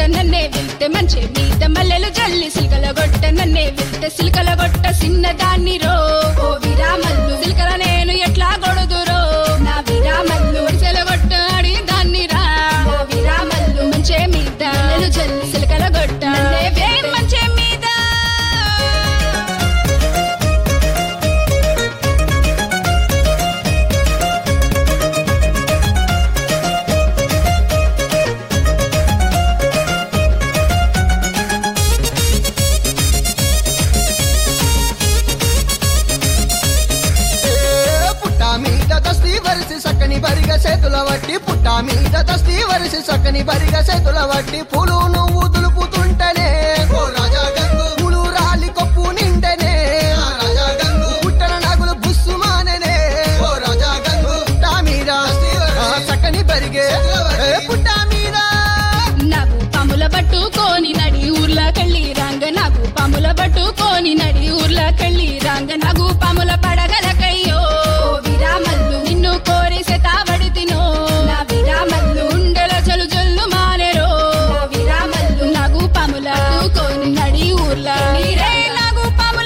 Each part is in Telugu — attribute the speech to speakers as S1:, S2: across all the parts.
S1: నన్నే వెళ్తే మంచి మీద మల్లెలు జల్లి సిల్కల గొట్ట నన్నే వెళ్తే సిల్కల గొట్ట చిన్నదాన్ని రో ఓ విరామల్లు సిల్కల నేను ఎట్లా గొడుదురో నా విరామల్లు వడిసెల గొట్ట అడి దాన్ని రా ఓ విరామల్లు మంచే మీద మల్లెలు జల్లి సిల్కల గొట్ట నన్నే వే మంచే మీద
S2: ఏ పుట్ట మీద దస్తి వరిసి సక్కని బరిగ చేతుల వట్టి పుట్ట మీద దస్తి వరిసి సక్కని బరిగ చేతుల వట్టి పూలు నువ్వు దులుపుతుంటేనే ఓ రాజా గంగు పూలు రాలి కొప్పు నిండెనే ఆ రాజా గంగు పుట్టన నగులు బుస్సు మానెనే ఓ రాజా గంగు పుట్ట మీద ఆ సక్కని బరిగే ఏ పుట్ట మీద
S1: నాకు పముల పట్టుకోని నడి ఊర్లకెళ్ళి రంగ నాకు పముల పట్టుకోని నడి ఊర్లకెళ్ళి రంగ నాకు పముల పడగలకయ్యో ఓ విరామల్లు నిన్ను కోరి సెతాబడి తినో నా విరామల్లు ఉండల జలు జల్లు మానేరో నా విరామల్లు నాకు పముల పట్టుకోని నడి ఊర్ల నీరే నాకు పముల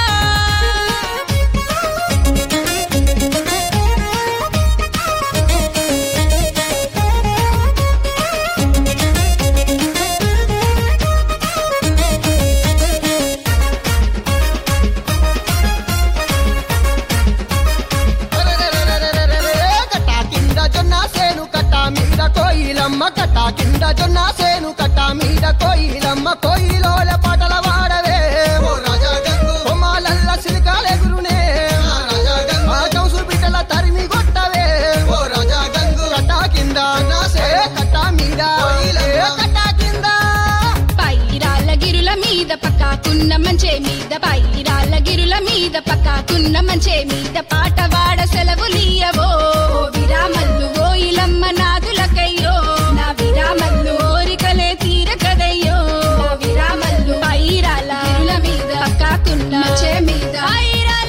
S2: అరెరెరెరెరెరెరె, కట్టా కింద జొన్న సేను కట్టా మీద కోయిలమ్మ కట్టా కింద జొన్న సేను కట్టా మీద కోయిలమ్మ కోయిలోల పాటల వాడవే ఓ రాజా గంగు కొమ్మాలల్ల సిలికాలెగురునే ఆ రాజా గంగు ఆ చౌసు బిడ్డల తరిమి కొట్టవే ఓ రాజా గంగు కట్టా కింద నా సే కట్టా మీద ఏ కట్టా కింద
S1: పైరాళ్ళ గిరుల మీద పక్కాకున్న మంచే మీద పైరాళ్ళ గిరుల మీద పక్కాకున్న మంచే మీద పాట వాడ సెలవులియవో ఓ విరామల్లు ఓ ఇలమ్మ నాదులకయ్యో నా విరామల్లు ఓరికలే తీర కదయ్యో ఓ విరామల్లు పైరాళ్ళ గిరుల మీద పక్కాకున్న మంచే మీద పైరాళ్ళ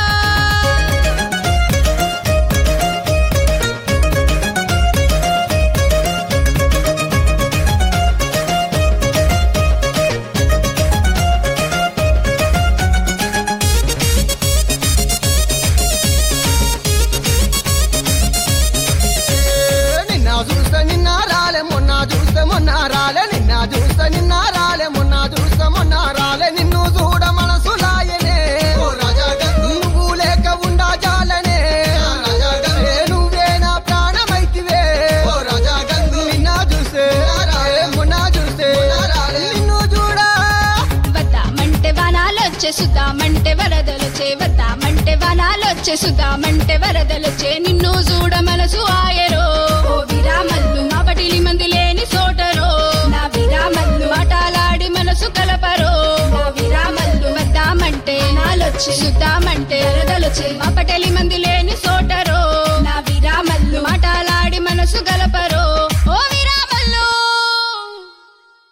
S2: నిన్న చూస్తే నిన్న రాలే మొన్న చూస్తే మొన్న రాలే నిన్న చూస్తే నిన్న రాలే మొన్న చూస్తే మొన్న రాలే నిన్ను చూడ మనసు లాయనే ఓ రాజా గంగు నువ్వు లేక ఉండా జాలనే ఏ నువ్వే నా ప్రాణమైతివే ఓ రాజా గంగు నిన్న చూస్తే రాలే మొన్న చూస్తే నిన్ను చూడా
S1: వద్దామంటే వనాలొచ్చే సుద్దామంటే వరదలొచ్చే వద్దామంటే వనాలొచ్చే సుద్దామంటే వరదలొచ్చే నిన్ను చూడ మనసు ఆయరో ఓ విరామల్లు మా పటిలి మంది లేని సోటరో నా విరామల్లు ఆటలాడి మనసు కలపరో ఓ విరామల్లు వద్దామంటే నాలొచ్చే సుద్దామంటే వరదలొచ్చే మా పటలి మంది లేని